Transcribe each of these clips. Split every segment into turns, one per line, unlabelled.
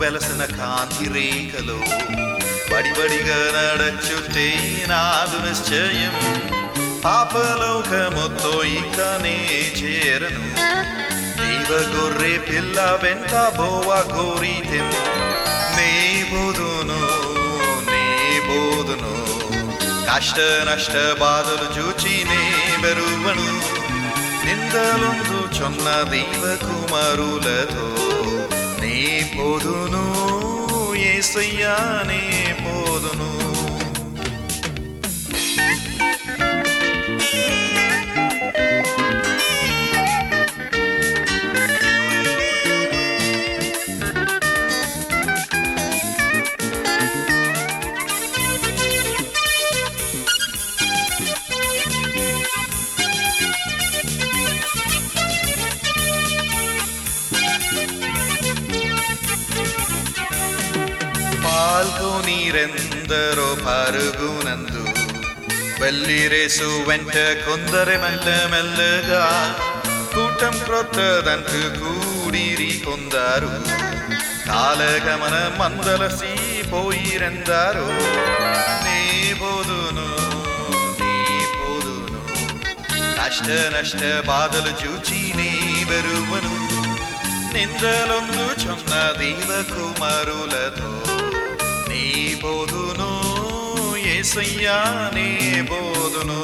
వెలసిన కాంతి రేఖలో బడిబడిగా నడచుతే నాదు నిశ్చయం పాపలోకముతో ఇక నే చేరను దేవ గొర్రె పిల్ల వెంట బోవ కోరితెం నే బోధును నే బోధును కష్ట నష్ట బాధలు చూచి నే బెరువను నిందలొందు చొన్న దైవ కుమారులతో నీ పోదును ఏసయ్యా నీ పోదును పాల్గొనీరెందరో పరుగునందు బల్లిరేసు వెంట కొందరి మెల్ల మెల్లగా కూటం క్రొత్తదంటూ కూడిరి కొందరు కాలగమన మందలసి పోయిరెందరు నీ పోదును నీ పోదును కష్ట నష్ట బాధలు చూచి నీ బెరువను నిందలొందు చొన్న దేవ కుమారులతో నీ బోధును ఏసయ్యా నీ బోధును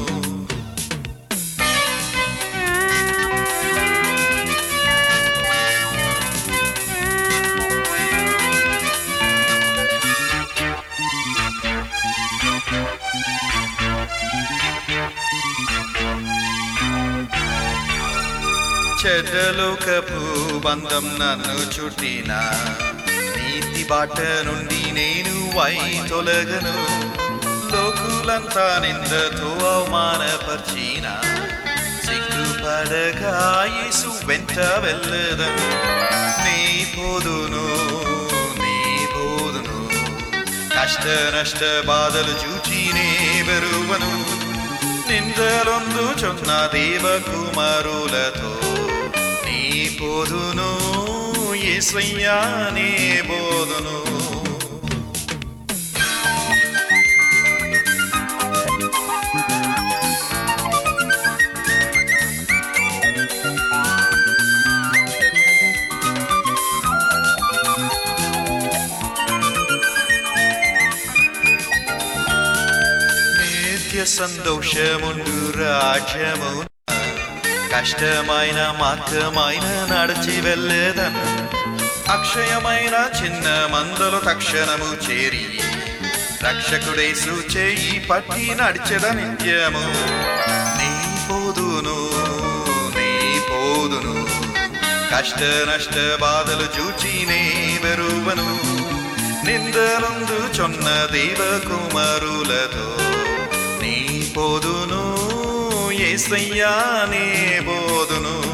చెడ్డలోకపు బంధం నన్ను చుట్టిన నీతి బాట నుండి నేను వై తొలగను లోకులంతా నిందతో అవమానపరిచిన సిగ్గుపడగా యేసు వెంట వెళ్ళదను నీ పోదును నీ పోదును కష్ట నష్ట బాధలు చూచి నే బెరువను నిందలొందు చొన్న దేవ కుమారులతో నీ పోదును ఏసయ్యా నీ బోధును నిత్య సంతోషముండు రాజ్యము కష్టమైన మార్గమైన నడిచి వెళ్ళేదను అక్షయమైన చిన్న మందలు తక్షణము చేరి రక్షకుడేసు చేయి పట్టి నడిచెద నిత్యము నీ పోదును నీ పోదును కష్ట నష్ట బాధలు చూచి నే బెరువను నిందలందు చొన్న దేవ కుమారులతో నీ పోదును ఏసయ్యా నీ బోధును